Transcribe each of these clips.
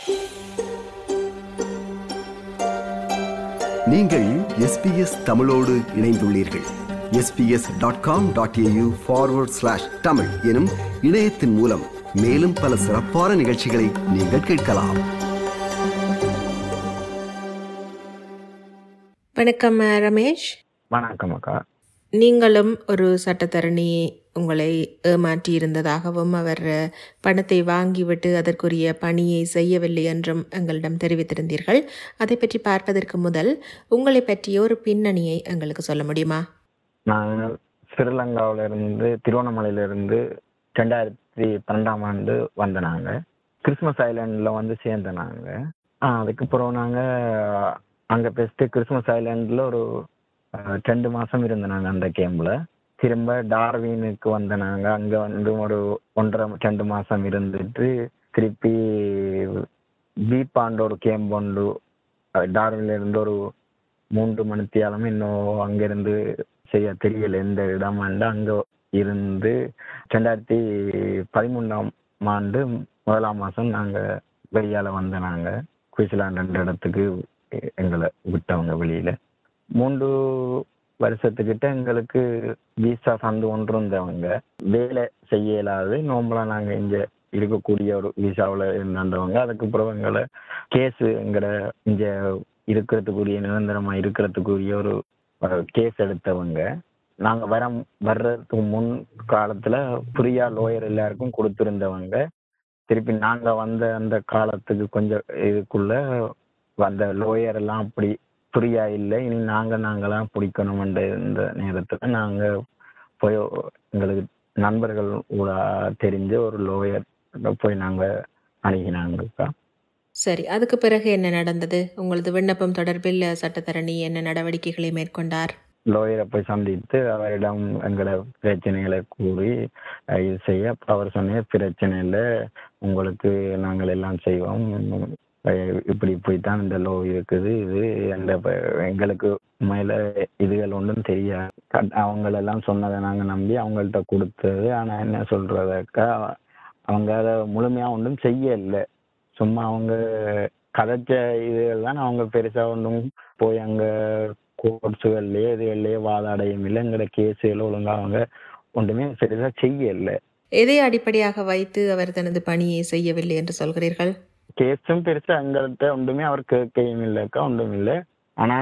நீங்கள் எஸ்பிஎஸ் தமிழோடு இணைந்துள்ளீர்கள் SBS dot com dot AU forward slash Tamil எனும் இணையத்தின் மூலம் மேலும் பல சிறப்பான நிகழ்ச்சிகளை நீங்கள் கேட்கலாம் வணக்கம் அஹ், ரமேஷ் வணக்கம் அக்கா நீங்களும் ஒரு சட்டத்தரணி உங்களை ஏமாற்றி இருந்ததாகவும் அவர் அஹ், பணத்தை வாங்கிவிட்டு அதற்குரிய பணியை செய்யவில்லை என்றும் எங்களிடம் தெரிவித்திருந்தீர்கள் அதை பற்றி பார்ப்பதற்கு முதல் உங்களை பற்றிய ஒரு பின்னணியை எங்களுக்கு சொல்ல முடியுமா நான் ஸ்ரீலங்காவில இருந்து திருவண்ணாமலையில இருந்து ரெண்டாயிரத்தி பன்னெண்டாம் ஆண்டு வந்த நாங்க கிறிஸ்மஸ் ஐலாண்டில் வந்து சேர்ந்த நாங்க ஆ, அதுக்கப்புறம் நாங்க அங்க பெஸ்ட் கிறிஸ்மஸ் ஐலாண்டில் ஒரு ஆ, ரெண்டு மாசம் இருந்த நாங்க அந்த கேம்ப்ல திரும்ப டார்வினுக்கு வந்த நாங்க அங்க வந்து ஒரு ஒன்றரை ரெண்டு மாசம் இருந்துட்டு திருப்பி பீப்பாண்ட ஒரு கேம்ப் உண்டு டார்வின்ல இருந்து ஒரு மூன்று மணித்தியாலும் இன்னும் அங்கிருந்து செய்ய தெரியல எந்த இடமாண்டு அங்க இருந்து ரெண்டாயிரத்தி பதிமூணாம் ஆண்டு முதலாம் மாசம் நாங்க வெளியால வந்த நாங்க குயிஸ்லாண்ட் என்ற இடத்துக்கு எ- எங்களை விட்டவங்க வெளியில மூன்று வருஷத்துக்கிட்ட எங்களுக்கு விசா சந்து ஒன்று இருந்தவங்க வேலை செய்ய இயலாது நோம்பலாம் நாங்க இங்க இருக்கக்கூடிய ஒரு விசாவில் இருந்தவங்க அதுக்கப்புறம் எங்களை கேஸ் எங்கட இங்க இருக்கிறதுக்குரிய நிரந்தரமா இருக்கிறதுக்குரிய ஒரு கேஸ் எடுத்தவங்க நாங்க வர வர்றதுக்கு முன் காலத்துல ஃப்ரீயா லோயர் எல்லாருக்கும் கொடுத்திருந்தவங்க திருப்பி நாங்க வந்த அந்த காலத்துக்கு கொஞ்சம் இதுக்குள்ள வந்த லோயர் எல்லாம் அப்படி ஃப்ரீயா இல்லை இனி நாங்க நாங்களாம் பிடிக்கணும்ன்ற இந்த நேரத்துல நாங்க போய் எங்களுக்கு நண்பர்கள் கூட தெரிஞ்ச ஒரு லோயர் போய் நாங்க அணுகினாங்கக்கா சரி அதுக்கு பிறகு என்ன நடந்தது உங்களது விண்ணப்பம் தொடர்பில் சட்டத்தரணி என்ன நடவடிக்கைகளை மேற்கொண்டார் லோயரை போய் சந்தித்து அவரிடம் எங்களோட பிரச்சனைகளை கூறி அஹ், இது செய்ய அப்ப அவர் சொன்ன பிரச்சனை இல்லை உங்களுக்கு நாங்கள் எல்லாம் செய்வோம் அஹ், இப்படி இப்படித்தான் இந்த லோ இருக்குது இது அந்த ப- எங்களுக்கு மேல இதுகள் ஒன்றும் தெரியாது கட்- அவங்களெல்லாம் சொன்னதை நாங்கள் நம்பி அவங்கள்ட்ட கொடுத்தது ஆனா என்ன சொல்றதக்கா அவங்க அதை முழுமையா ஒன்றும் செய்யல சும்மா அவங்க கதைச்ச இதுகள் தான் அவங்க பெருசா ஒன்றும் போய் அங்க கோர்ட்ஸுகள்லயே இதுகள்லயே வாதாடையும் இல்லை எங்கட கேஸுகள் ஒழுங்கா அவங்க ஒன்றுமே பெருசா செய்யல எதை அடிப்படையாக வைத்து அவர் தனது பணியை செய்யவில்லை என்று சொல்கிறீர்கள் கேஸும் பெருசா எங்கள்கிட்ட ஒன்றுமே அவர் கேட்கவும் இல்லைக்கா ஒன்றும் இல்லை ஆனா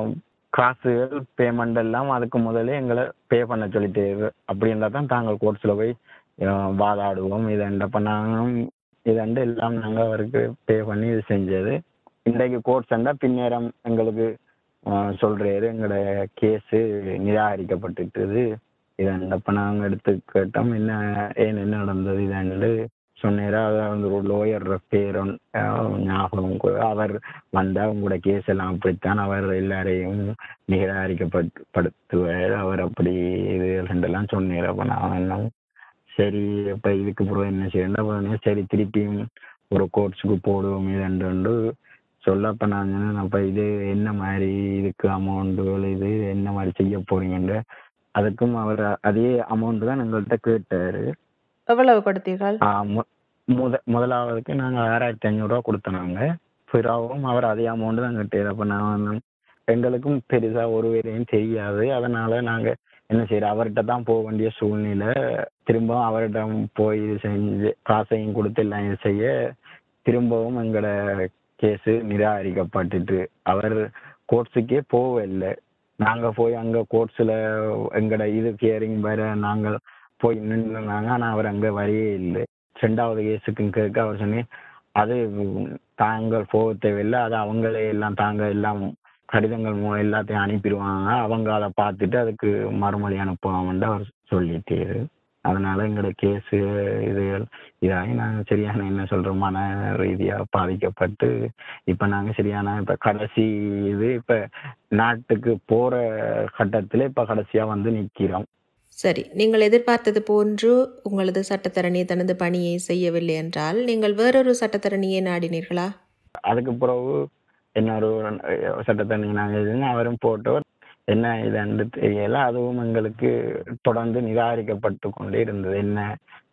காசுகள் பேமெண்ட் எல்லாம் அதுக்கு முதல்ல எங்களை பே பண்ண சொல்லிட்டு அப்படி இருந்தா தான் தாங்கள் கோர்ட்ஸ்ல போய் அஹ், வாதாடுவோம் இதண்ட பண்ணாங்க இதண்டு எல்லாம் நாங்க அவருக்கு பே பண்ணி இது செஞ்சது இன்றைக்கு கோர்ட் சண்டா பின்னேரம் எங்களுக்கு அஹ், சொல்றாரு எங்களோட கேஸு நிராகரிக்கப்பட்டுட்டுது இதண்டப்ப நாங்க எடுத்து கேட்டோம் என்ன ஏன் என்ன நடந்தது இதண்டு சொன்னேரா அந்த ஒரு லோயர் பேர் ஒன்- அஹ் ஞாபகம் கூட அவர் வந்தா உங்களோட கேஸ் எல்லாம் அப்படித்தான் அவர் எல்லாரையும் நிராகரிக்கப்பட்டு படுத்துவார் அவர் அப்படி இது ரெண்டெல்லாம் சொன்னார் அப்ப நான் என்ன சரி அப்ப இதுக்கு பிறகு என்ன செய்யணும் அப்ப நான் சரி திருப்பியும் ஒரு கோர்ட்ஸுக்கு போடுவோம் இதுண்டு சொல்ல அப்ப நான் சொன்னேன், அப்ப இது என்ன மாதிரி இதுக்கு அமௌண்ட்டுகள் இது என்ன மாதிரி செய்ய போறீங்கன்ற அதுக்கும் அவர் அதே அமௌண்ட் தான் எங்கள்கிட்ட கேட்டாரு எவ்வளவு கொடுத்தீர்கள் ஆ, மு- முத முதலாவதுக்கு நாங்கள் ஆறாயிரத்தி ஐநூறுரூவா கொடுத்தோம் பிறகும் அவர் அதே அமௌண்ட் தான் கட்டியது அப்போ நான் வந்து எங்களுக்கும் பெருசாக ஒரு வேலையும் தெரியாது அதனால நாங்கள் என்ன செய்யறோம் அவர்கிட்ட தான் போக வேண்டிய சூழ்நிலை திரும்பவும் அவரிடம் போய் இது செஞ்சு காசையும் கொடுத்து எல்லாம் இது செய்ய திரும்பவும் எங்களோட கேஸு நிராகரிக்கப்பட்டுட்டு அவர் கோர்ட்ஸுக்கே போகவில்லை நாங்க போய் அங்க கோர்ட்ஸ்ல எங்கட இது ஹியரிங் வர நாங்கள் போய் நின்றுனாங்க ஆனா அவர் அங்க வரையே இல்லை ரெண்டாவது கேஸுக்கும் கேட்க அவர் சொன்னேன் அது தாங்கள் போக தேவையில்லை அது அவங்களே எல்லாம் தாங்க எல்லாம் கடிதங்கள் மூலம் எல்லாத்தையும் அனுப்பிடுவாங்க அவங்க அதை பார்த்துட்டு அதுக்கு மறுமொழி அனுப்புவாங்கன்னு அவர் சொல்லிட்டாரு அதனால எங்களோட கேஸு இது இதாகி நாங்கள் சரியான என்ன சொல்றோம் மன ரீதியா பாதிக்கப்பட்டு இப்ப நாங்க சரியான இப்ப கடைசி இது இப்ப நாட்டுக்கு போற கட்டத்துல இப்ப கடைசியா வந்து நிக்கிறோம் சரி நீங்கள் எதிர்பார்த்தது போன்று உங்களது சட்டத்தரணி தனது பணியை செய்யவில்லை என்றால் நீங்கள் வேறொரு சட்டத்தரணியை நாடினீர்களா அதுக்கு பிறகு இன்னொரு சட்டத்தண்ணி நாங்கள் எழுதினோம் அவரும் போட்டவர் என்ன இதுன்னு தெரியல அதுவும் எங்களுக்கு தொடர்ந்து நிராகரிக்கப்பட்டு கொண்டே இருந்தது என்ன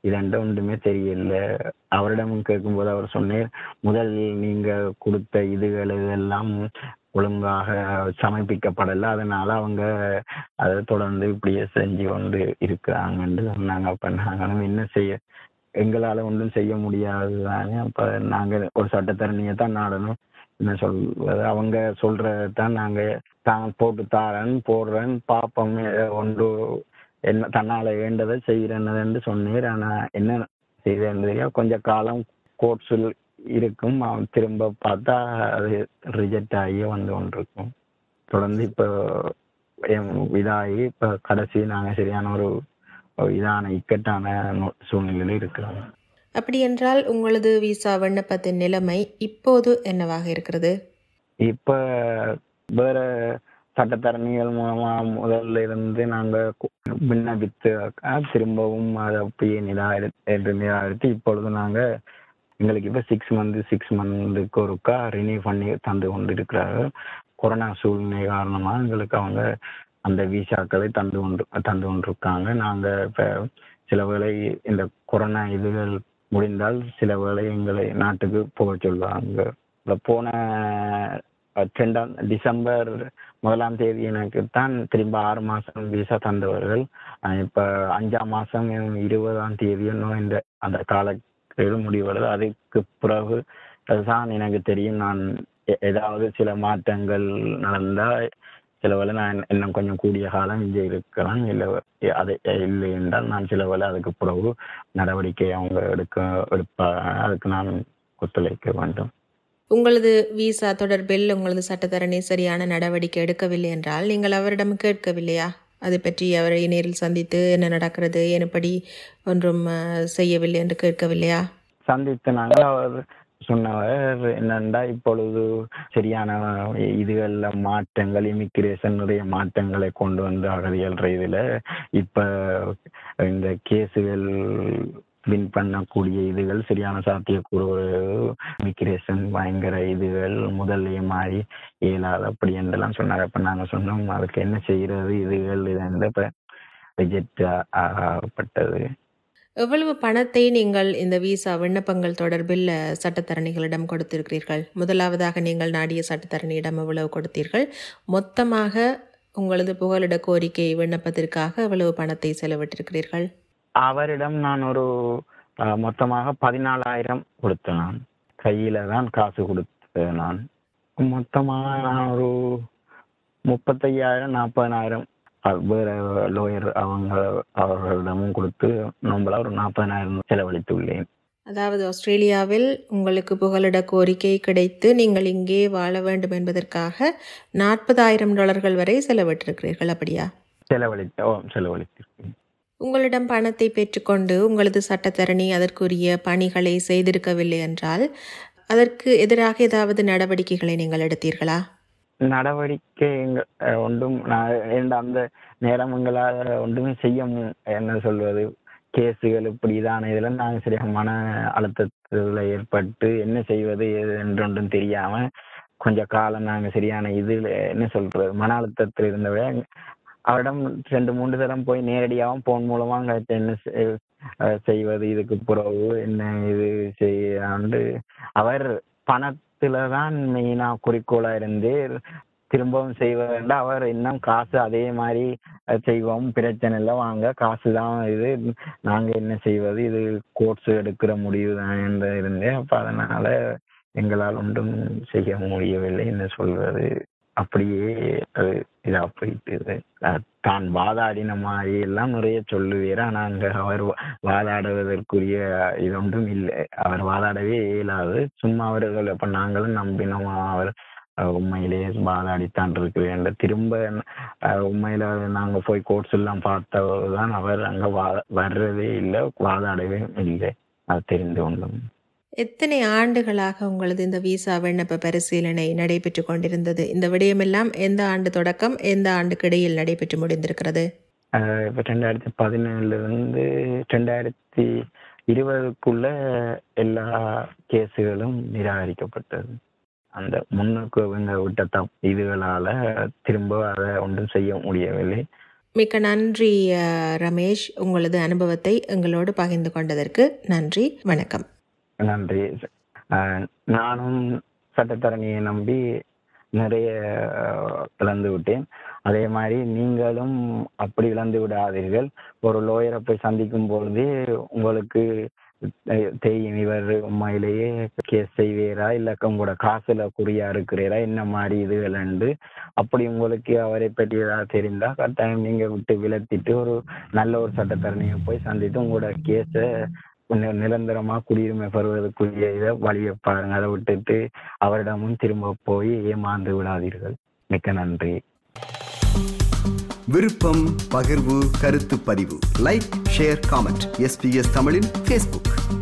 இதெண்டு ஒன்றுமே தெரியல அவரிடமும் கேட்கும்போது அவர் சொன்னார் முதல் நீங்க கொடுத்த இதுகள் இதெல்லாம் ஒழுங்காக சமர்ப்பிக்கப்படலை அதனால அவங்க அதை தொடர்ந்து இப்படியே செஞ்சு கொண்டு இருக்கிறாங்கன்னு சொன்னாங்க அப்ப நாங்களும் என்ன செய்ய எங்களால ஒன்றும் செய்ய முடியாது தானே அப்ப நாங்க ஒரு சட்டத்தரணியை தான் நாடணும் என்ன சொல்வது அவங்க சொல்றதான் நாங்க தான் போட்டு தாரேன் போடுறேன் பாப்போம் ஒன்று என்ன தன்னால வேண்டதை செய்யறேன்னு சொன்னேன் ஆனா என்ன செய்யறேன்னு தெரியும் கொஞ்ச காலம் கோர்ட்ஸில் இருக்கும் அவன் திரும்ப பார்த்தா அது ரிஜெக்ட் ஆகி வந்து கொண்டிருக்கும் தொடர்ந்து இப்போ எம் இதாகி இப்போ கடைசி நாங்கள் சரியான ஒரு ஒரு இதான இக்கட்டான நோ- சூழ்நிலையில இருக்கிறோம் அப்படி என்றால் உங்களது விசா விண்ணப்பத்தின் நிலைமை இப்போது என்னவாக இருக்கிறது இப்போ வேற சட்டத்தரணிகள் மூலமா முதல்ல இருந்து நாங்க கு- விண்ணப்பித்து அஹ், திரும்பவும் அதை அப்படியே நிராகரி என்று நிராகரித்து இப்பொழுது நாங்க எங்களுக்கு இப்போ சிக்ஸ் மந்த் சிக்ஸ் மந்த்துக்கு ஒருக்கா ரினியூ பண்ணி தந்து கொண்டு இருக்கிறார்கள் கொரோனா சூழ்நிலை காரணமா எங்களுக்கு அவங்க அந்த விசாக்களை தந்து கொண்டு தந்து கொண்டிருக்காங்க நாங்க இப்போ சில வேளை இந்த கொரோனா இதுகள் முடிந்தால் சில வேளை எங்களை நாட்டுக்கு போக சொல்லுவாங்க இப்ப போன அஹ், ரெண்டாம் டிசம்பர் முதலாம் தேதி எனக்கு தான் திரும்ப ஆறு மாசம் விசா தந்தவர்கள் அஹ், இப்ப அஞ்சாம் மாசம் இருபதாம் தேதி இன்னும் இந்த அந்த காலக்கெடு முடிவடைது அதுக்கு பிறகு அதுதான் எனக்கு தெரியும் நான் எ- ஏதாவது சில மாற்றங்கள் நடந்தா சில வேளை நான் இன்னும் கொஞ்சம் கூடிய காலம் இங்கே இருக்கலாம் இல்லை அது இல்லை என்றால் நான் சில வேளை அதுக்கு பிறகு நடவடிக்கை அவங்க எடுக்க எடுப்பா அதுக்கு நான் ஒத்துழைக்க வேண்டும் உங்களது விசா தொடர்பில் உங்களது சட்டத்தரணி சரியான நடவடிக்கை எடுக்கவில்லை என்றால் நீங்கள் அவரிடம் கேட்கவில்லையா அது பற்றி அவரை நேரில் சந்தித்து என்ன நடக்கிறது என்னப்படி ஒன்றும் அஹ், செய்யவில்லை என்று கேட்கவில்லையா சந்தித்து நாங்கள் அவர் சொன்னவர் என்னண்டா இப்பொழுது சரியான இதுகள்ல மாற்றங்கள் இமிகிரேஷன் நிறைய மாற்றங்களை கொண்டு வந்து அகதிகள் இதுல இப்ப இந்த கேஸுகள் வின் பண்ணக்கூடிய இதுகள் சரியான சாத்தியக்கூறு இமிகிரேஷன் பயங்கர இதுகள் முதல்லயே மாறி இயலாது அப்படி என்றெல்லாம் சொன்னார் அப்ப நாங்க சொன்னோம் அதுக்கு என்ன செய்யறது இதுகள் இது இப்ப ரிஜெக்ட் ஆகப்பட்டது எவ்வளவு பணத்தை நீங்கள் இந்த விசா விண்ணப்பங்கள் தொடர்பில் அஹ், சட்டத்தரணிகளிடம் கொடுத்திருக்கிறீர்கள் முதலாவதாக நீங்கள் நாடிய சட்டத்தரணியிடம் எவ்வளவு கொடுத்தீர்கள் மொத்தமாக உங்களது புகலிட கோரிக்கை விண்ணப்பத்திற்காக எவ்வளவு பணத்தை செலவிட்டிருக்கிறீர்கள் அவரிடம் நான் ஒரு அஹ், மொத்தமாக பதினாலாயிரம் கொடுத்தேன் நான் கையில தான் காசு கொடுத்தேன் நான் மொத்தமாக நான் ஒரு முப்பத்தையாயிரம் நாற்பதனாயிரம் வேற லோயர் அவங்க அவர்களிடமும் கொடுத்து நம்மள ஒரு நாற்பதனாயிரம் செலவழித்துள்ளேன் அதாவது ஆஸ்திரேலியாவில் உங்களுக்கு புகலிட கோரிக்கை கிடைத்து நீங்கள் இங்கே வாழ வேண்டும் என்பதற்காக நாற்பதாயிரம் டாலர்கள் வரை செலவிட்டிருக்கிறீர்கள் அப்படியா செலவழித்த ஓ செலவழித்திருக்கேன் உங்களிடம் பணத்தை பெற்றுக்கொண்டு உங்களது சட்டத்தரணி அதற்குரிய பணிகளை செய்திருக்கவில்லை என்றால் அதற்கு எதிராக ஏதாவது நடவடிக்கைகளை நீங்கள் எடுத்தீர்களா நடவடிக்கை எங்க- அஹ் ஒன்றும் நான் எந்த அந்த நேரம் எங்களால் ஒன்றுமே செய்ய மு- என்ன சொல்வது கேஸுகள் இப்படிதான் இதெல்லாம் நாங்கள் சரியாக மன அழுத்தத்தில் ஏற்பட்டு என்ன செய்வது ஏது என்று ஒன்றும் தெரியாம கொஞ்ச காலம் நாங்க சரியான இதுல என்ன சொல்றது மன அழுத்தத்தில் இருந்தவரை அவரிடம் ரெண்டு மூன்று தரம் போய் நேரடியாகவும் போன் மூலமா கேட்டு என்ன செய்- அஹ் செய்வது இதுக்கு பிறகு என்ன இது செய்யாண்டு அவர் பணத்துல தான் மெயினா குறிக்கோளா இருந்து திரும்பவும் செய்வதா அவர் இன்னும் காசு அதே மாதிரி அஹ், செய்வோம் பிரச்சனை இல்லை வாங்க காசு தான் இது நாங்க என்ன செய்வது இது கோர்ஸ் எடுக்கிற முடிவு தான் என்று இருந்தேன் அப்ப அதனால எங்களால் ஒன்றும் செய்ய முடியவில்லை என்ன சொல்வது அப்படியே அது இதா போயிட்டு இது. அஹ், தான் வாதாடின மாதிரி எல்லாம் நிறைய சொல்லுவீர் ஆனா அங்க அவர் வா- வாதாடுவதற்குரிய இது ஒன்றும் இல்லை அவர் வாதாடவே இயலாது சும்மா அவர்கள் அப்ப நாங்களும் நம்பினோம் அவர் அஹ், உண்மையிலேயே வாதாடித்தான் இருக்கிறேன் திரும்ப அஹ், உண்மையில நாங்க போய் கோர்ட்ஸ் எல்லாம் பார்த்ததான் அவர் அங்க வா வர்றதே இல்லை வாதாடவே இல்லை அது தெரிந்து கொண்டோம் எத்தனை ஆண்டுகளாக உங்களது இந்த விசா விண்ணப்ப பரிசீலனை நடைபெற்று கொண்டிருந்தது இந்த விடயமெல்லாம் எந்த ஆண்டு தொடக்கம் எந்த ஆண்டுக்கு இடையில் நடைபெற்று முடிந்திருக்கிறது அஹ் இப்ப ரெண்டாயிரத்தி பதினேழுல இருந்து ரெண்டாயிரத்தி இருபதுக்குள்ள எல்லா கேஸுகளும் நிராகரிக்கப்பட்டது அந்த முன்னுக்கு இவங்க விட்ட தப் இதுகளால திரும்ப அதை ஒன்றும் செய்ய முடியவில்லை மிக்க நன்றி அஹ், ரமேஷ் உங்களது அனுபவத்தை எங்களோடு பகிர்ந்து கொண்டதற்கு நன்றி வணக்கம் நன்றி அஹ், நானும் சட்டத்தரணியை நம்பி நிறைய அஹ், இழந்து விட்டேன் அதே மாதிரி நீங்களும் அப்படி இழந்து விடாதீர்கள் ஒரு லோயரை போய் சந்திக்கும் பொழுது உங்களுக்கு தெ- தெரியும் இவர் உண்மையிலேயே கேஸ் செய்வீரா இல்லை உங்களோட காசுல குறியா இருக்கிறீரா என்ன மாதிரி இதுகள் அப்படி உங்களுக்கு அவரை பற்றி ஏதாவது தெரிந்தா கட்டாயம் நீங்க விட்டு விலத்திட்டு ஒரு நல்ல ஒரு சட்டத்தரணியை போய் சந்தித்து உங்களோட கேஸை நி- நிரந்தரமா குடியுரிமை பெறுவதற்குரிய இதை வழியை பாருங்க அதை விட்டுட்டு அவரிடமும் திரும்ப போய் ஏமாந்து விடாதீர்கள் மிக்க நன்றி விருப்பம் பகிர்வு கருத்து பதிவு லைக் ஷேர் காமெண்ட் எஸ்பிஎஸ் தமிழின் ஃபேஸ்புக்